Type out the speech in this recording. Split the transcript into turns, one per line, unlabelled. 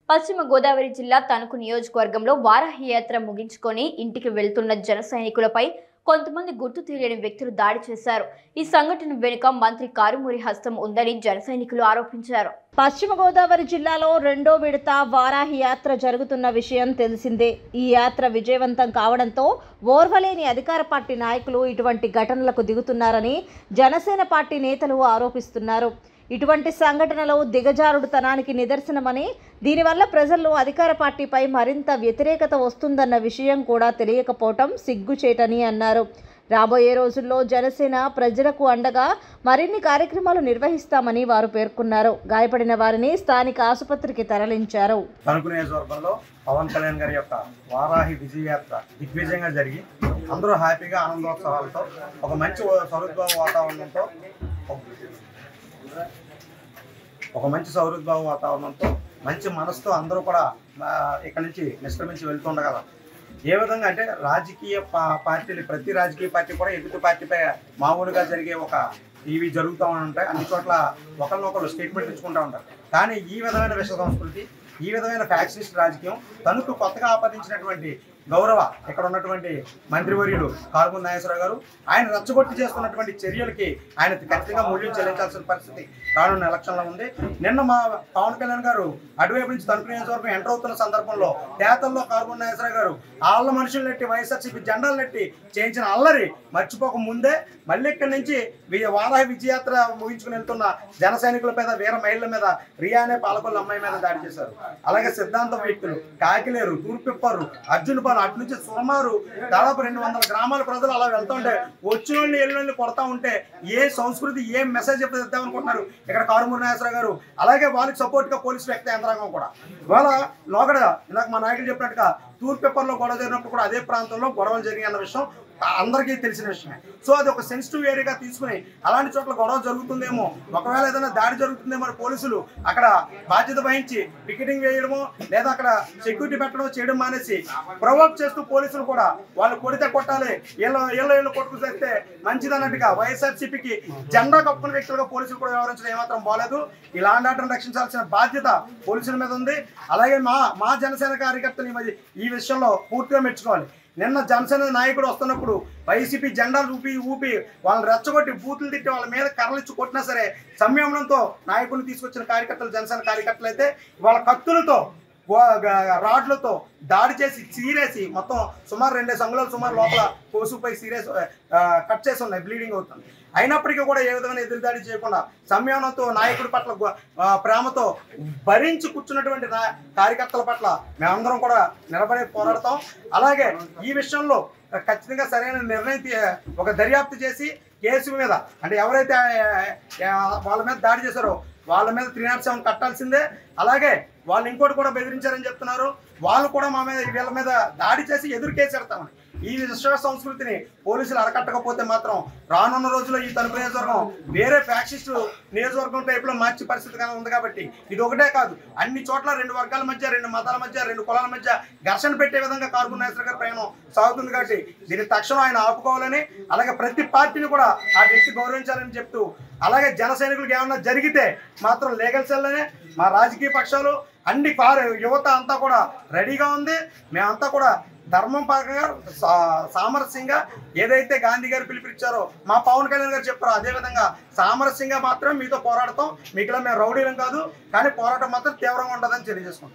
పశ్చిమ గోదావరి జిల్లా తణుకు నియోజకవర్గంలో వారాహి యాత్ర ముగించుకొని ఇంటికి వెళ్తున్న జన సైనికులపై కొంతమంది గుర్తు తెలియని వ్యక్తులు దాడి చేశారు ఈ సంఘటన వెనుక మంత్రి కారుమూరి హస్తం ఉందని జన సైనికులు ఆరోపించారు
పశ్చిమ గోదావరి జిల్లాలో రెండో విడత వారాహి యాత్ర జరుగుతున్న విషయం తెలిసిందే ఈ యాత్ర విజయవంతం కావడంతో ఓర్వలేని అధికార పార్టీ నాయకులు ఇటువంటి ఘటనలకు దిగుతున్నారని జనసేన పార్టీ నేతలు ఆరోపిస్తున్నారు ఇటువంటి సంఘటనలు దిగజారుడుతనానికి నిదర్శనమని దీనివల్ల ప్రజల్లో అధికార పార్టీపై మరింత వ్యతిరేకత వస్తుందన్న విషయం కూడా తెలియకపోవటం సిగ్గుచేటని అన్నారు రాబోయే రోజుల్లో జనసేన ప్రజలకు అండగా మరిన్ని కార్యక్రమాలు నిర్వహిస్తామని వారు పేర్కొన్నారు గాయపడిన వారిని స్థానిక ఆసుపత్రికి తరలించారు
తణుకు నియోజకవర్గంలో పవన్ కళ్యాణ్ గారి యొక్క వారాహి విజయయాత్ర దిగ్విజయంగా జరిగి అందరూ హ్యాపీగా ఆనందోత్సవాలతో ఒక మంచి సౌహృద్భావ వాతావరణంతో ఒక మంచి సౌహృద్భావ వాతావరణంతో మంచి మనసుతో అందరూ కూడా ఆ, ఇక్కడి నుంచి నిష్క్రమించి వెళ్తుండగలరు ఏ విధంగా అంటే రాజకీయ పా- పార్టీలు ప్రతి రాజకీయ పార్టీ కూడా ఎదుటి పార్టీపై మామూలుగా జరిగే ఒక ఇవి జరుగుతూ ఉంటాయి అన్ని చోట్ల ఒకరినొకరు స్టేట్మెంట్ ఇచ్చుకుంటూ ఉంటారు కానీ ఈ విధమైన విశ్వ సంస్కృతి ఈ విధమైన ఫ్యాక్షనిస్ట్ రాజకీయం తణుకు కొత్తగా ఆపాదించినటువంటి గౌరవ ఇక్కడ ఉన్నటువంటి మంత్రివర్యులు కారుమూరి నాగేశ్వరరావు గారు ఆయన రచ్చగొట్టి చేస్తున్నటువంటి చర్యలకి ఆయన ఖచ్చితంగా మూల్యం చెల్లించాల్సిన పరిస్థితి రానున్న ఎలక్షన్లో ఉంది నిన్న మా పవన్ కళ్యాణ్ గారు అటువైపు నుంచి తణుకు నియోజకవర్గం ఎంటర్ అవుతున్న సందర్భంలో తేతల్లో కారుమూరి నాగేశ్వరరావు గారు ఆళ్ళ మనుషులు నెట్టి వైఎస్ఆర్సీపీ జెండాలు నెట్టి చేయించిన అల్లరి మర్చిపోక ముందే మళ్ళీ ఇక్కడి నుంచి వి- వారాహి విజయయాత్ర ముగించుకుని వెళ్తున్న జన సైనికుల మీద వీర మహిళల మీద రియా అనే పాలకొల్ల అమ్మాయి మీద దాడి చేశారు అలాగే సిద్ధాంతం వ్యక్తులు కాకిలేరు తూర్పిప్పరు అర్జునపాలు అటు నుంచి సుమారు దాదాపు రెండు వందల గ్రామాల ప్రజలు అలా వెళ్తుంటే వచ్చిన వాళ్ళు ఎల్లుళ్ళు కొడతా ఉంటే ఏ సంస్కృతి ఏ మెసేజ్ చెప్తామనుకుంటున్నారు ఇక్కడ కారుమూరి నాగేశ్వరరావు గారు అలాగే వాళ్ళకి సపోర్ట్ గా పోలీసు వ్యక్తి యంత్రాంగం కూడా ఇవాళ లోగడ ఇందాక మా నాయకులు చెప్పినట్టుగా తూర్పిప్పర్లో గొడవ జరిగినప్పుడు కూడా అదే ప్రాంతంలో గొడవలు జరిగాయి అన్న విషయం అందరికీ తెలిసిన విషయమే సో అది ఒక సెన్సిటివ్ ఏరియాగా తీసుకుని అలాంటి చోట్ల గొడవ జరుగుతుందేమో ఒకవేళ ఏదైనా దాడి జరుగుతుందేమో అని పోలీసులు అక్కడ బాధ్యత వహించి పికెటింగ్ వేయడమో లేదా అక్కడ సెక్యూరిటీ పెట్టడం చేయడం మానేసి ప్రొవోక్ చేస్తూ పోలీసులు కూడా వాళ్ళు కొడితే కొట్టాలి వీళ్ళ వీళ్ళ వీళ్ళు కొట్టుకు చేస్తే మంచిదన్నట్టుగా వైఎస్ఆర్సీపీకి జెండా కప్పుకున్న వ్యక్తులుగా పోలీసులు కూడా వ్యవహరించడం ఏమాత్రం బాలేదు ఈ లాండ్ ఆర్డర్ రక్షించాల్సిన బాధ్యత పోలీసుల మీద ఉంది అలాగే మా మా జనసేన కార్యకర్తలు ఈ మధ్య ఈ విషయంలో పూర్తిగా మెచ్చుకోవాలి నిన్న జనసేన నాయకుడు వస్తున్నప్పుడు వైసీపీ జెండాలు ఊపి ఊపి వాళ్ళని రెచ్చగొట్టి బూతులు తిట్టి వాళ్ళ మీద కర్రలు ఇచ్చి కొట్టినా సరే సంయమనంతో నాయకుడిని తీసుకొచ్చిన కార్యకర్తలు జనసేన కార్యకర్తలు అయితే వాళ్ళ కత్తులతో గో- గ- రాడ్లతో దాడి చేసి చీరేసి మొత్తం సుమారు రెండేసి అంగుళాలు సుమారు లోపల కోసుకుపోయి సీరియస్ కట్ చేసి ఉన్నాయి బ్లీడింగ్ అవుతుంది అయినప్పటికీ కూడా ఏ విధమైన ఎదురుదాడి చేయకుండా సంయమనంతో నాయకుడి పట్ల గొ- ఆ, ప్రేమతో భరించి కూర్చున్నటువంటి నా కార్యకర్తల పట్ల మేమందరం కూడా నిలబడి పోరాడతాం అలాగే ఈ విషయంలో ఖచ్చితంగా సరైన నిర్ణయం తీ- ఒక దర్యాప్తు చేసి కేసు మీద అంటే ఎవరైతే ఆ, ఆ, వాళ్ళ మీద దాడి చేశారో వాళ్ళ మీద త్రీ నాట్ సెవెన్ కట్టాల్సిందే అలాగే వాళ్ళు ఇంకోటి కూడా బెదిరించారని చెప్తున్నారు వాళ్ళు కూడా మా మీద వీళ్ళ మీద దాడి చేసి ఎదురు కేసు పెడతామని ఈ విశ్వ సంస్కృతిని పోలీసులు అరకట్టకపోతే మాత్రం రానున్న రోజుల్లో ఈ తణుకు నియోజకవర్గం వేరే ఫ్యాక్షిస్ట్ నియోజకవర్గం టైప్లో మార్చే పరిస్థితి కానీ ఉంది కాబట్టి ఇది ఒకటే కాదు అన్ని చోట్ల రెండు వర్గాల మధ్య రెండు మతాల మధ్య రెండు కులాల మధ్య ఘర్షణ పెట్టే విధంగా కార్బన్ నాయసర్ గారి ప్రయాణం సాగుతుంది కాబట్టి దీన్ని తక్షణం ఆయన ఆపుకోవాలని అలాగే ప్రతి పార్టీని కూడా ఆ వ్యక్తి గౌరవించాలని చెప్తూ అలాగే జన సైనికులకు ఏమన్నా జరిగితే మాత్రం లీగల్ సెల్లోనే మా రాజకీయ పక్షాలు అన్ని కారు యువత అంతా కూడా రెడీగా ఉంది మేమంతా కూడా ధర్మం పరంగా సా- సామరస్యంగా ఏదైతే గాంధీ గారు పిలిపించారో మా పవన్ కళ్యాణ్ గారు చెప్పారో అదే విధంగా సామరస్యంగా మాత్రం మీతో పోరాడతాం మీకులా మేము రౌడీలం కాదు కానీ పోరాటం మాత్రం తీవ్రంగా ఉంటుందని తెలియజేసుకుంటాం